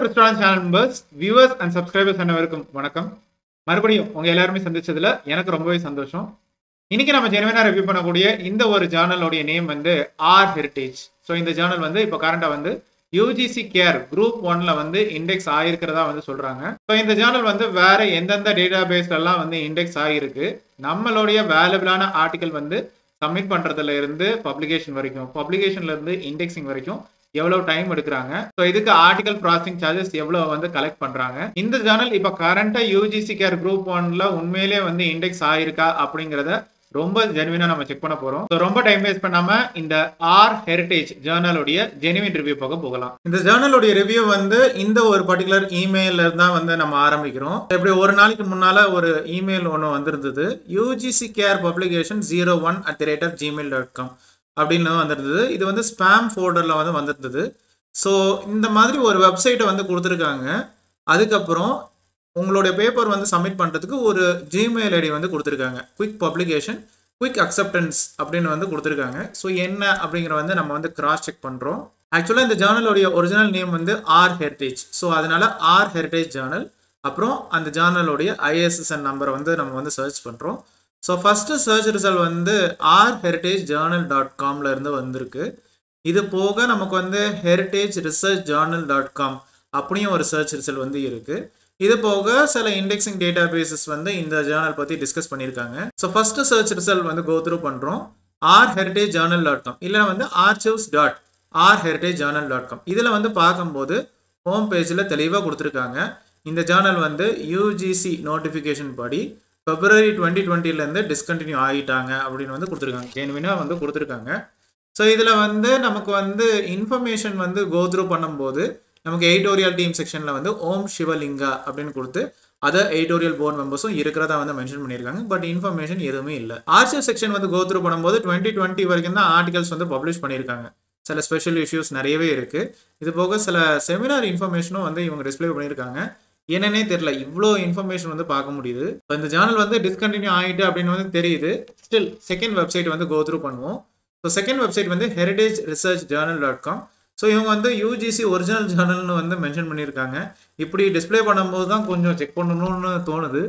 கிறிஸ்டான channel members viewers and subscribers அனைவருக்கும் வணக்கம் மறுபடியும் உங்க எல்லாருமே சந்திச்சதுல எனக்கு ரொம்பவே சந்தோஷம் இன்னைக்கு நம்ம ஜெனுவனா ரிவ்யூ பண்ணக்கூடிய இந்த ஒரு ஜேர்னலோடைய நேம் வந்து ஆர் ஹெரிட்டேஜ் ஸோ இந்த ஜேர்னல் வந்து இப்போ கரண்டா வந்து யூஜிசி கேர் குரூப் ஒன்ல வந்து இண்டெக்ஸ் ஆயிருக்கிறதா வந்து சொல்றாங்க ஸோ இந்த ஜேர்னல் வந்து வேற எந்தெந்த டேட்டா பேஸ்லாம் வந்து இண்டெக்ஸ் ஆகிருக்கு நம்மளுடைய வேல்யூபிளான ஆர்டிகல் வந்து சப்மிட் பண்றதுல இருந்து பப்ளிகேஷன் வரைக்கும் பப்ளிகேஷன்ல இருந்து இண்டெக்ஸிங் வரைக்கும் எவ்வளவு டைம் எடுக்கிறாங்க ஸோ இதுக்கு ஆர்டிகல் ப்ராசஸிங் சார்ஜஸ் எவ்வளவு வந்து கலெக்ட் பண்றாங்க இந்த ஜேர்னல் இப்போ கரண்டா யூஜிசி கேர் குரூப் ஒன்ல உண்மையிலேயே வந்து இண்டெக்ஸ் ஆயிருக்கா அப்படிங்கிறத ரொம்ப ஜெனுவினா நம்ம செக் பண்ண போறோம் ஸோ ரொம்ப டைம் வேஸ்ட் பண்ணாம இந்த ஆர் ஹெரிட்டேஜ் ஜேர்னலுடைய ஜெனுவின் ரிவ்யூ போக போகலாம் இந்த ஜேர்னலுடைய ரிவ்யூ வந்து இந்த ஒரு பர்டிகுலர் இமெயில தான் வந்து நம்ம ஆரம்பிக்கிறோம் இப்படி ஒரு நாளைக்கு முன்னால ஒரு இமெயில் ஒன்று வந்திருந்தது UGC care publication zero one at the rate of Gmail dot com அப்படின்னு வந்திருந்தது இது வந்து ஸ்பேம் ஃபோல்டரில் வந்து வந்திருந்தது ஸோ இந்த மாதிரி ஒரு வெப்சைட்டை வந்து கொடுத்துருக்காங்க அதுக்கப்புறம் உங்களுடைய பேப்பர் வந்து சப்மிட் பண்ணுறதுக்கு ஒரு ஜிமெயில் ஐடி வந்து கொடுத்துருக்காங்க குவிக் பப்ளிகேஷன் குவிக் அக்செப்டன்ஸ் அப்படின்னு வந்து கொடுத்துருக்காங்க ஸோ என்ன அப்படிங்கிற வந்து நம்ம வந்து கிராஸ் செக் பண்ணுறோம் ஆக்சுவலாக இந்த ஜேர்னலுடைய ஒரிஜினல் நேம் வந்து ஆர் ஹெரிட்டேஜ் ஸோ அதனால ஆர் ஹெரிட்டேஜ் ஜேர்னல் அப்புறம் அந்த ஜேர்னலுடைய ஐஎஸ்எஸ்என் நம்பரை வந்து நம்ம வந்து சர்ச் பண்ணுறோம் ஸோ ஃபஸ்ட்டு சர்ச் ரிசல்ட் வந்து ஆர் ஹெரிட்டேஜ் ஜேர்னல் டாட் காமில் இருந்து வந்திருக்கு இது போக நமக்கு வந்து heritage research journal dot com அப்படியும் ஒரு சர்ச் ரிசல்ட் வந்து இருக்குது இது போக சில இண்டெக்ஸிங் டேட்டா பேசஸ் வந்து இந்த ஜேர்னல் பற்றி டிஸ்கஸ் பண்ணியிருக்காங்க ஸோ ஃபஸ்ட்டு சர்ச் ரிசல்ட் வந்து கோ த்ரூ பண்ணுறோம் R heritage journal dot com இல்லை வந்து archives dot R heritage journal dot com இதில் வந்து பார்க்கும்போது ஹோம் பேஜில் தெளிவாக கொடுத்துருக்காங்க இந்த ஜேர்னல் வந்து யூஜிசி நோட்டிஃபிகேஷன் படி பிப்ரவரி டுவெண்ட்டி டுவெண்ட்டிலேருந்து டிஸ்கண்டினியூ ஆகிட்டாங்க அப்படின்னு வந்து கொடுத்துருக்காங்க ஜென்வினாக வந்து கொடுத்துருக்காங்க ஸோ இதில் வந்து நமக்கு வந்து இன்ஃபர்மேஷன் வந்து கோ த்ரூ பண்ணும்போது நமக்கு எடிட்டோரியல் டீம் செக்ஷனில் வந்து ஓம் சிவலிங்கா அப்படின்னு கொடுத்து அதர் எடிட்டோரியல் போர்ட் மெம்பர்ஸும் இருக்கிறதா வந்து மென்ஷன் பண்ணியிருக்காங்க பட் இன்ஃபர்மேஷன் எதுவுமே இல்லை ஆர்ச்சிவ் செக்ஷன் வந்து கோ த்ரூ பண்ணும்போது டுவெண்ட்டி டுவெண்ட்டி வரைக்கும் தான் ஆர்டிகல்ஸ் வந்து பப்ளிஷ் பண்ணியிருக்காங்க சில ஸ்பெஷல் இஷ்யூஸ் நிறையவே இருக்குது இது போக சில செமினார் இன்ஃபர்மேஷனும் வந்து இவங்க டிஸ்பிளே பண்ணியிருக்காங்க என்னன்னே தெரியல இவ்வளோ இன்ஃபர்மேஷன் வந்து பார்க்க முடியுது இப்போ இந்த சேனல் வந்து டிஸ்கண்டினியூ ஆகிட்டு அப்படின்னு வந்து தெரியுது ஸ்டில் செகண்ட் வெப்சைட் வந்து கோ த்ரூ பண்ணுவோம் ஸோ செகண்ட் வெப்சைட் வந்து heritage research journal dot com so இவங்க வந்து யூஜிசி ஒரிஜினல் ஜேர்னல்னு வந்து மென்ஷன் பண்ணியிருக்காங்க இப்படி டிஸ்பிளே பண்ணும்போது தான் கொஞ்சம் செக் பண்ணணும்னு தோணுது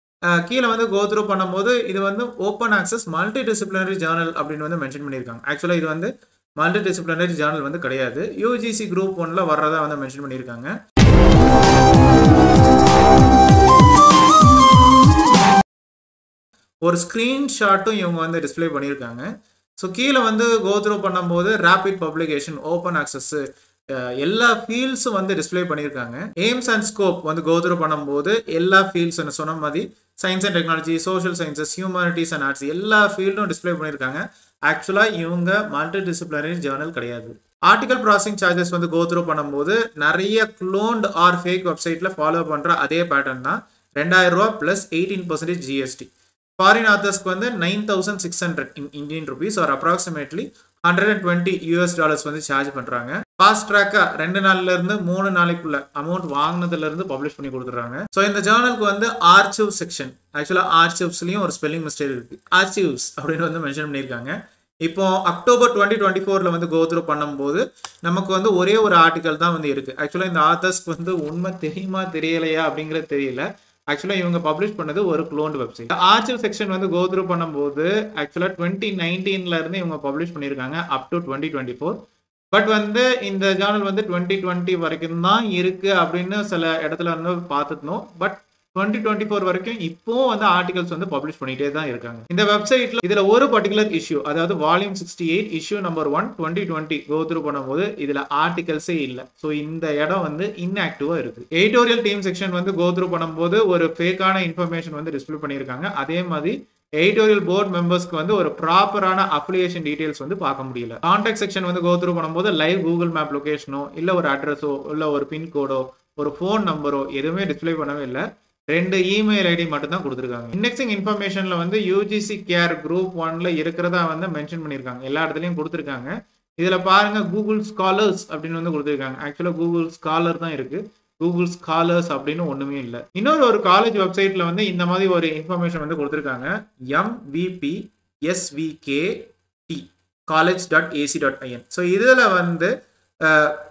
கீழே வந்து கோ த்ரூ பண்ணும்போது இது வந்து open access multidisciplinary journal அப்படின்னு வந்து மென்ஷன் பண்ணியிருக்காங்க ஆக்சுவலாக இது வந்து மல்டி டிசிப்ளினரி ஜேர்னல் வந்து கிடையாது யூஜிசி குரூப் ஒன்ல வர்றதா வந்து மென்ஷன் பண்ணியிருக்காங்க ஒரு ஸ்க்ரீன்ஷாட்டும் இவங்க வந்து டிஸ்பிளே பண்ணியிருக்காங்க ஸோ கீழே வந்து கோத்ரூ பண்ணும்போது ரேபிட் பப்ளிகேஷன் ஓப்பன் ஆக்சஸ் எல்லா ஃபீல்ட்ஸும் வந்து டிஸ்பிளே பண்ணியிருக்காங்க எய்ம்ஸ் அண்ட் ஸ்கோப் வந்து கோத்ரூ பண்ணும்போது எல்லா ஃபீல்ட்ஸ் சொன்ன மாதிரி science and technology social sciences humanities and arts எல்லா ஃபீல்டும் டிஸ்பிளே பண்ணியிருக்காங்க ஆக்சுவலாக இவங்க மல்டி டிசிப்ளினரி ஜேர்னல் கிடையாது ஆர்டிகல் ப்ராசஸிங் சார்ஜஸ் வந்து கோத்ரூ பண்ணும்போது நிறைய க்ளோன்ட் ஆர் ஃபேக் வெப்சைட்டில் ஃபாலோ பண்ணுற அதே பேட்டர்ன் தான் ரெண்டாயிரம் ரூபா plus eighteen percentage GST foreign ஆத்தர்ஸ்க்கு வந்து nine thousand six hundred in Indian rupees ஒரு approximately hundred and twenty US dollars வந்து சார்ஜ் பண்ணுறாங்க ஃபாஸ்ட் ட்ராக்காக ரெண்டு நாள்ல இருந்து மூணு நாளைக்குள்ள அமௌண்ட் வாங்கினதுல இருந்து பப்ளிஷ் பண்ணி கொடுத்துறாங்க ஸோ இந்த ஜேர்னலுக்கு வந்து ஆர்ச்சிவ் செக்ஷன் ஆக்சுவலாக ஆர்ச்சிவ்ஸ்லையும் ஒரு ஸ்பெல்லிங் மிஸ்டேக் இருக்கு ஆர்ச்சிவ்ஸ் அப்படின்னு வந்து மென்ஷன் பண்ணியிருக்காங்க இப்போ அக்டோபர் டுவெண்ட்டி டுவெண்ட்டி ஃபோரில் வந்து கோத்ரூ பண்ணும்போது நமக்கு வந்து ஒரே ஒரு ஆர்டிக்கல் தான் வந்து இருக்குது ஆக்சுவலாக இந்த ஆத்தர்ஸ்க்கு வந்து உண்மை தெரியுமா தெரியலையா அப்படிங்கிறது தெரியல ஆக்சுவலாக இவங்க பப்ளிஷ் பண்ணது ஒரு க்ளோன்ட் வெப்சைட் ஆர்ச்சிவ் செக்ஷன் வந்து கோ த்ரூ பண்ணும்போது ஆக்சுவலாக டுவெண்ட்டி நைன்டீன்ல இருந்து இவங்க பப்ளிஷ் பண்ணியிருக்காங்க up to twenty twenty four but வந்து இந்த ஜேர்னல் வந்து டுவெண்ட்டி டுவெண்ட்டி வரைக்கும் தான் இருக்கு அப்படின்னு சில இடத்துல வந்து பார்த்துக்கணும் பட் டுவெண்ட்டி டுவெண்ட்டி ஃபோர் வரைக்கும் இப்போ வந்து ஆர்டிகல்ஸ் வந்து பப்ளிஷ் பண்ணிட்டே தான் இருக்காங்க இந்த வெப்சைட்ல இதுல ஒரு பர்டிகுலர் இஷ்யூ அதாவது volume sixty eight issue number one twenty twenty go through பண்ணும்போது இதுல ஆர்டிகல்ஸே இல்லை ஸோ இந்த இடம் வந்து இன்ஆக்டிவா இருக்கு எடிட்டோரியல் டீம் செக்ஷன் வந்து கோ த்ரூ பண்ணும்போது ஒரு ஃபேக்கான இன்ஃபர்மேஷன் வந்து டிஸ்பிளே பண்ணியிருக்காங்க அதே மாதிரி எடிட்டோரியல் போர்ட் மெம்பர்ஸ்க்கு வந்து ஒரு ப்ராப்பரான அப்ளிகேஷன் டீடைல்ஸ் வந்து பார்க்க முடியல கான்டாக்ட் செக்ஷன் வந்து கோ த்ரூ பண்ணும்போது லைவ் கூகுள் மேப் லொகேஷனோ இல்லை ஒரு அட்ரஸோ இல்லை ஒரு பின்கோடோ ஒரு ஃபோன் நம்பரோ எதுவுமே டிஸ்பிளே பண்ணவே இல்லை ரெண்டு இமெயில் ஐடி மட்டும் தான் கொடுத்துருக்காங்க இண்டெக்ஸிங் இன்ஃபர்மேஷன்ல வந்து யூஜிசி கேர் குரூப் ஒன்ல இருக்கிறதா வந்து மென்ஷன் பண்ணியிருக்காங்க எல்லா இடத்துலையும் கொடுத்துருக்காங்க இதுல பாருங்க கூகுள் ஸ்காலர்ஸ் அப்படின்னு வந்து கொடுத்துருக்காங்க ஆக்சுவலா கூகுள் ஸ்காலர் தான் இருக்கு கூகுள் ஸ்காலர்ஸ் அப்படின்னு ஒண்ணுமே இல்லை இன்னொரு ஒரு காலேஜ் வெப்சைட்ல வந்து இந்த மாதிரி ஒரு இன்ஃபர்மேஷன் வந்து கொடுத்துருக்காங்க MVP SVK D college dot AC dot IN so இதில் வந்து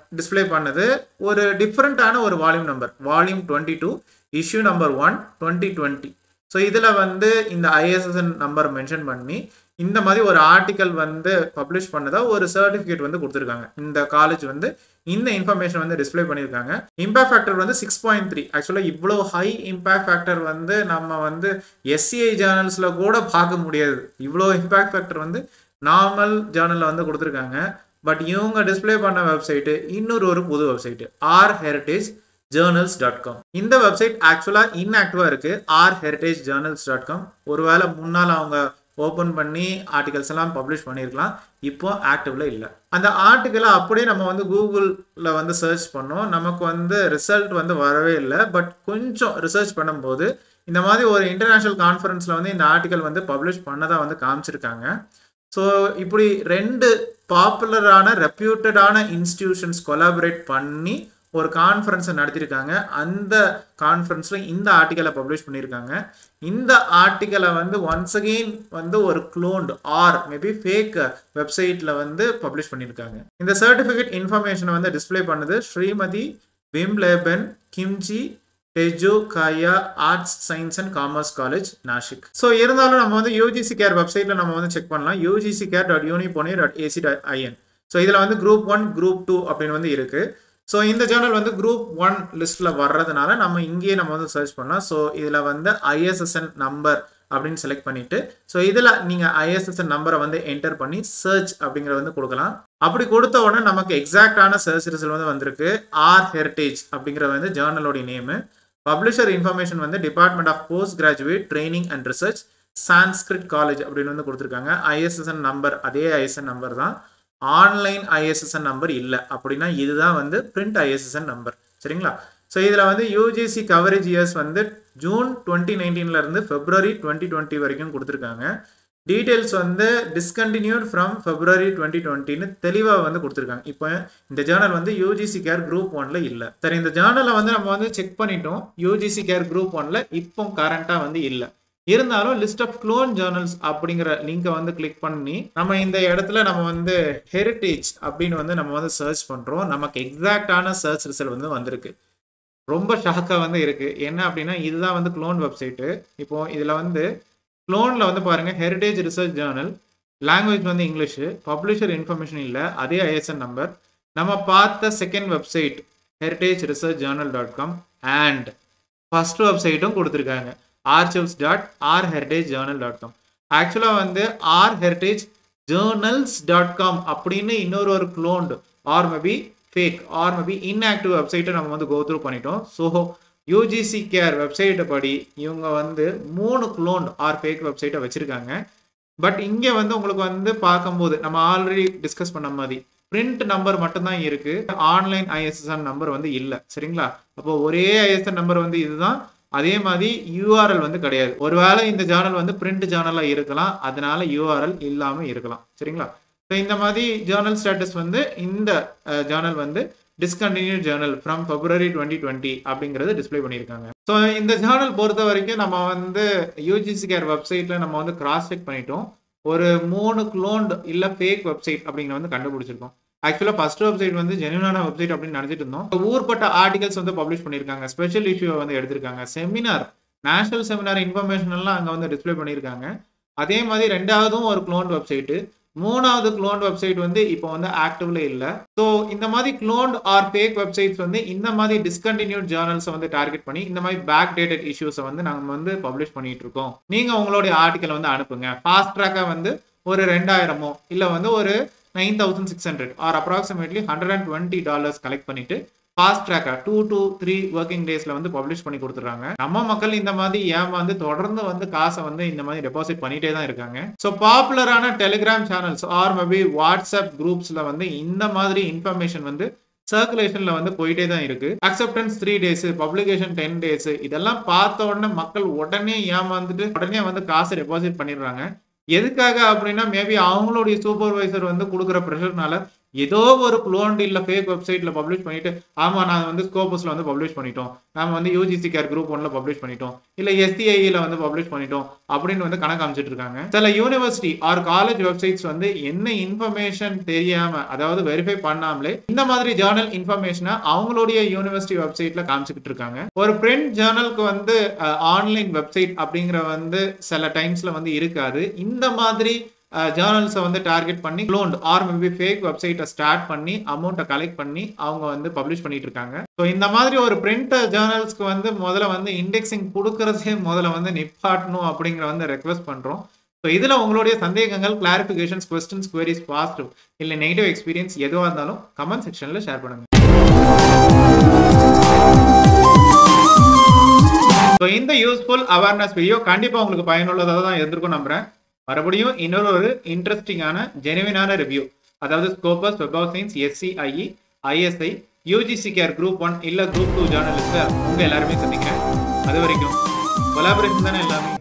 டிஸ்ப்ளே பண்ணது ஒரு டிஃப்ரெண்ட்டான ஒரு volume number volume twenty two issue number one twenty twenty so இதில் வந்து இந்த ஐஎஸ்எஸ்என் நம்பர் மென்ஷன் பண்ணி இந்த மாதிரி ஒரு ஆர்டிக்கல் வந்து பப்ளிஷ் பண்ணதா ஒரு சர்டிஃபிகேட் வந்து கொடுத்துருக்காங்க இந்த காலேஜ் வந்து இந்த இன்ஃபர்மேஷன் வந்து டிஸ்ப்ளே பண்ணியிருக்காங்க இம்பாக்ட் ஃபேக்டர் வந்து சிக்ஸ் பாயிண்ட் த்ரீ ஆக்சுவலாக இவ்வளோ ஹை இம்பாக்ட் ஃபேக்டர் வந்து நம்ம வந்து எஸ்சிஐ ஜேர்னல்ஸில் கூட பார்க்க முடியாது இவ்வளோ இம்பாக்ட் ஃபேக்டர் வந்து நார்மல் ஜேர்னலில் வந்து கொடுத்துருக்காங்க பட் இவங்க டிஸ்ப்ளே பண்ண வெப்சைட்டு இன்னொரு ஒரு புது website R heritage journals dot com இந்த வெப்சைட் ஆக்சுவலாக இன்ஆக்டிவாக இருக்குது R heritage journals dot com ஒருவேளை முன்னால் அவங்க ஓப்பன் பண்ணி ஆர்டிகல்ஸ் எல்லாம் பப்ளிஷ் பண்ணியிருக்கலாம் இப்போ ஆக்டிவ்ல இல்லை அந்த ஆர்டிக்கலை அப்படியே நம்ம வந்து கூகுளில் வந்து சர்ச் பண்ணோம் நமக்கு வந்து ரிசல்ட் வந்து வரவே இல்லை பட் கொஞ்சம் ரிசர்ச் பண்ணும்போது இந்த மாதிரி ஒரு இன்டர்நேஷ்னல் கான்ஃபரன்ஸில் வந்து இந்த ஆர்டிக்கல் வந்து பப்ளிஷ் பண்ணதாக வந்து காமிச்சிருக்காங்க ஸோ இப்படி ரெண்டு பாப்புலரான ரெப்யூட்டடான இன்ஸ்டிடியூஷன்ஸ் கொலாபரேட் பண்ணி ஒரு கான்ஃபரன்ஸை நடத்தியிருக்காங்க அந்த கான்ஃபரன்ஸில் இந்த ஆர்டிக்கலை பப்ளிஷ் பண்ணியிருக்காங்க இந்த ஆர்டிக்கலை வந்து ஒன்ஸ் அகெயின் வந்து ஒரு க்ளோன்டு ஆர் மேபி ஃபேக் வெப்சைட்டில் வந்து பப்ளிஷ் பண்ணியிருக்காங்க இந்த சர்டிஃபிகேட் இன்ஃபர்மேஷனை வந்து டிஸ்ப்ளே பண்ணது Srimathi விம்லேபன் Khimji Tejookaya arts science and commerce college Nashik so இருந்தாலும் நம்ம வந்து யூஜிசி கேர் வெப்சைட்டில் நம்ம வந்து செக் பண்ணலாம் UGC care dot unipune dot AC dot IN so இதில் வந்து குரூப் ஒன் குரூப் டூ அப்படின்னு வந்து இருக்குது ஸோ இந்த ஜேர்னல் வந்து குரூப் ஒன் லிஸ்ட்டில் வர்றதுனால நம்ம இங்கேயே நம்ம வந்து சர்ச் பண்ணலாம் ஸோ இதில் வந்து ஐஎஸ்எஸ்என் நம்பர் அப்படின்னு செலக்ட் பண்ணிட்டு ஸோ இதில் நீங்கள் ஐஎஸ்எஸ்என் நம்பரை வந்து என்டர் பண்ணி சர்ச் அப்படிங்கிறத வந்து கொடுக்கலாம் அப்படி கொடுத்த உடனே நமக்கு எக்ஸாக்டான சர்ச் ரிசல்ட் வந்து வந்திருக்கு ஆர் ஹெரிட்டேஜ் அப்படிங்கிற வந்து ஜேர்னலோடைய நேமு பப்ளிஷர் இன்ஃபர்மேஷன் வந்து department of post graduate training and research Sanskrit college அப்படின்னு வந்து கொடுத்துருக்காங்க ஐஎஸ்எஸ்என் நம்பர் அதே ஐஎஸ்என் நம்பர் தான் ஆன்லைன் ஐஎஸ்எஸ்என் நம்பர் இல்லை அப்படின்னா இதுதான் வந்து பிரிண்ட் ஐஎஸ்எஸ்என் நம்பர் சரிங்களா ஸோ இதில் வந்து யூஜிசி கவரேஜ் இயர்ஸ் வந்து ஜூன் டுவெண்ட்டி நைன்டீன்லேருந்து ஃபெப்ரவரி டுவெண்ட்டி டுவெண்ட்டி வரைக்கும் கொடுத்துருக்காங்க டீட்டெயில்ஸ் வந்து டிஸ்கண்டினியூட் ஃப்ரம் ஃபெப்ரவரி டுவெண்ட்டி டுவெண்ட்டின்னு தெளிவாக வந்து கொடுத்துருக்காங்க இப்போ இந்த ஜேர்னல் வந்து யூஜிசி கேர் குரூப் ஒன்ல இல்லை சரி இந்த ஜேர்னலை வந்து நம்ம வந்து செக் பண்ணிட்டோம் யூஜிசி கேர் குரூப் ஒன்ல இப்போ கரண்ட்டாக வந்து இல்லை இருந்தாலும் லிஸ்ட் ஆஃப் க்ளோன் ஜேர்னல்ஸ் அப்படிங்கிற லிங்கை வந்து கிளிக் பண்ணி நம்ம இந்த இடத்துல நம்ம வந்து ஹெரிட்டேஜ் அப்படின்னு வந்து நம்ம வந்து சர்ச் பண்ணுறோம் நமக்கு எக்ஸாக்டான சர்ச் ரிசல்ட் வந்து வந்திருக்கு ரொம்ப ஷாக்காக வந்து இருக்குது என்ன அப்படின்னா இதுதான் வந்து க்ளோன் வெப்சைட்டு இப்போ இதில் வந்து க்ளோனில் வந்து பாருங்கள் ஹெரிட்டேஜ் ரிசர்ச் ஜேர்னல் லாங்குவேஜ் வந்து இங்கிலீஷு பப்ளிஷர் இன்ஃபர்மேஷன் இல்லை அதே ஐஎஸ்என் நம்பர் நம்ம பார்த்த second website heritage research journal dot com and first வெப்சைட்டும் கொடுத்துருக்காங்க archives dot R heritage journal dot com ஆக்சுவலாக வந்து R heritage journals dot com அப்படின்னு இன்னொரு ஒரு cloned or maybe fake or maybe inactive வெப்சைட்டை நம்ம வந்து கோ த்ரூ பண்ணிட்டோம் ஸோ யூஜிசி கேர் வெப்சைட்டை படி இவங்க வந்து மூணு க்ளோன் ஆர் ஃபேக் வெப்சைட்டை வச்சுருக்காங்க பட் இங்கே வந்து உங்களுக்கு வந்து பார்க்கும்போது நம்ம ஆல்ரெடி டிஸ்கஸ் பண்ண மாதிரி பிரிண்ட் நம்பர் மட்டும்தான் இருக்கு ஆன்லைன் ஐஎஸ்எஸ்என் நம்பர் வந்து இல்லை சரிங்களா அப்போ ஒரே ஐஎஸ்என் நம்பர் வந்து இதுதான் அதே மாதிரி யூஆர்எல் வந்து கிடையாது ஒருவேளை இந்த ஜேர்னல் வந்து பிரிண்ட் ஜேர்னலாக இருக்கலாம் அதனால யூஆர்எல் இல்லாமல் இருக்கலாம் சரிங்களா ஸோ இந்த மாதிரி ஜேர்னல் ஸ்டேட்டஸ் வந்து இந்த ஜேர்னல் வந்து discontinue journal from February twenty twenty அப்படிங்கிறது டிஸ்பிளே பண்ணியிருக்காங்க ஸோ இந்த ஜேர்னல் பொறுத்த வரைக்கும் நம்ம வந்து யூஜிசி கேர் வெப்சைட்டில் நம்ம வந்து கிராஸ் செக் பண்ணிட்டோம் ஒரு மூணு க்ளோன்டு இல்லை ஃபேக் வெப்சைட் அப்படிங்கிற வந்து கண்டுபிடிச்சிருக்கோம் ஆக்சுவலாக ஃபர்ஸ்ட் வெப்சைட் வந்து ஜென்யூனான வெப்சைட் அப்படின்னு நினச்சிட்டு இருந்தோம் ஊர்பட்ட ஆர்டிகல்ஸ் வந்து பப்ளிஷ் பண்ணியிருக்காங்க ஸ்பெஷல் இஷ்யூவை வந்து எடுத்திருக்காங்க செமினார் நேஷனல் செமினார் இன்ஃபர்மேஷன் எல்லாம் அங்கே வந்து டிஸ்பிளே பண்ணியிருக்காங்க அதே மாதிரி ரெண்டாவதும் ஒரு க்ளோன் வெப்சைட்டு மூணாவது க்ளோன் வெப்சைட் வந்து இப்போ வந்து ஆக்டிவ்ல இல்லை ஸோ இந்த மாதிரி க்ளோன்ட் ஆர் ஃபேக் வெப்சைட்ஸ் வந்து இந்த மாதிரி டிஸ்கண்டினியூட் ஜேர்னல்ஸை வந்து டார்கெட் பண்ணி இந்த மாதிரி பேக் டேட்டட் இஷ்யூஸை வந்து நாங்கள் வந்து பப்ளிஷ் பண்ணிட்டு இருக்கோம் நீங்க உங்களுடைய ஆர்டிக்கலை வந்து அனுப்புங்க ஃபாஸ்ட் ட்ராக்காக வந்து ஒரு ரெண்டாயிரமோ இல்லை வந்து ஒரு nine thousand six hundred or approximately hundred and twenty dollars collect பண்ணிட்டு ஃபாஸ்ட் ட்ராக்கா டூ டூ த்ரீ ஒர்க்கிங் டேஸ்ல வந்து பப்ளிஷ் பண்ணி கொடுத்துறாங்க நம்ம மக்கள் இந்த மாதிரி ஏமாந்து தொடர்ந்து வந்து காசை வந்து இந்த மாதிரி டெபாசிட் பண்ணிட்டே தான் இருக்காங்க ஸோ பாப்புலரான Telegram channels or maybe WhatsApp குரூப்ஸ்ல வந்து இந்த மாதிரி இன்ஃபர்மேஷன் வந்து சர்க்குலேஷன்ல வந்து போயிட்டே தான் இருக்கு acceptance three days publication ten days இதெல்லாம் பார்த்த உடனே மக்கள் உடனே ஏமாந்துட்டு உடனே வந்து காசை டெபாசிட் பண்ணிடுறாங்க எதுக்காக அப்படின்னா மேபி அவங்களுடைய சூப்பர்வைசர் வந்து கொடுக்குற ப்ரெஷர்னால ஏதோ ஒரு குளோண்ட் இல்ல ஃபேக் வெப்சைட்ல பப்ளிஷ் பண்ணிட்டு ஆமா நான் வந்து ஸ்கோபஸ்ல வந்து பப்ளிஷ் பண்ணிட்டோம் நாம வந்து யூஜிசி கேர் குரூப் ஒன்ல பப்ளிஷ் பண்ணிட்டோம் இல்ல எஸ்டிஐல வந்து பப்ளிஷ் பண்ணிட்டோம் அப்படின்னு வந்து கணக்கு அமைச்சிட்டு இருக்காங்க சில யூனிவர்சிட்டி ஆர் காலேஜ் வெப்சைட்ஸ் வந்து என்ன இன்ஃபர்மேஷன் தெரியாம அதாவது வெரிஃபை பண்ணாமலே இந்த மாதிரி ஜேர்னல் இன்ஃபர்மேஷனை அவங்களுடைய யூனிவர்சிட்டி வெப்சைட்ல காமிச்சுக்கிட்டு இருக்காங்க ஒரு பிரிண்ட் ஜேர்னலுக்கு வந்து ஆன்லைன் வெப்சைட் அப்படிங்கிற வந்து சில டைம்ஸ்ல வந்து இருக்காது இந்த மாதிரி ஜேர்னல்ஸை வந்து டார்கெட் பண்ணி க்ளோன்ட் ஆர் மேபி ஃபேக் வெப்சைட்டை ஸ்டார்ட் பண்ணி அமௌண்ட்டை கலெக்ட் பண்ணி அவங்க வந்து பப்ளிஷ் பண்ணிட்டு இருக்காங்க ஸோ இந்த மாதிரி ஒரு பிரிண்ட் ஜேர்னல்ஸ்க்கு வந்து முதல்ல வந்து இண்டெக்ஸிங் கொடுக்கறதே முதல்ல வந்து நிப்பாட்டணும் அப்படிங்கிற வந்து ரெக்வஸ்ட் பண்ணுறோம் ஸோ இதில் உங்களுடைய சந்தேகங்கள் கிளாரிஃபிகேஷன்ஸ் கொஸ்டின்ஸ் குவரிஸ் பாசிட்டிவ் இல்லை நெகட்டிவ் எக்ஸ்பீரியன்ஸ் எதுவாக இருந்தாலும் கமெண்ட் செக்ஷனில் ஷேர் பண்ணுங்க ஸோ இந்த யூஸ்ஃபுல் அவேர்னஸ் வீடியோ கண்டிப்பாக உங்களுக்கு பயனுள்ளதாக தான் இருந்திருக்கும் நம்புறேன் மறுபடியும் இன்னொரு ஒரு இன்ட்ரெஸ்டிங்கான ஜெனுவினான ரிவ்யூ அதாவது Scopus web of science SCIE ISI UGC care group one இல்லை குரூப் டூ ஜேர்னலிஸ்ட்டை உங்கள் எல்லாருமே சந்திக்கிறேன் அது வரைக்கும் கொலாபரேஷன் தானே எல்லாமே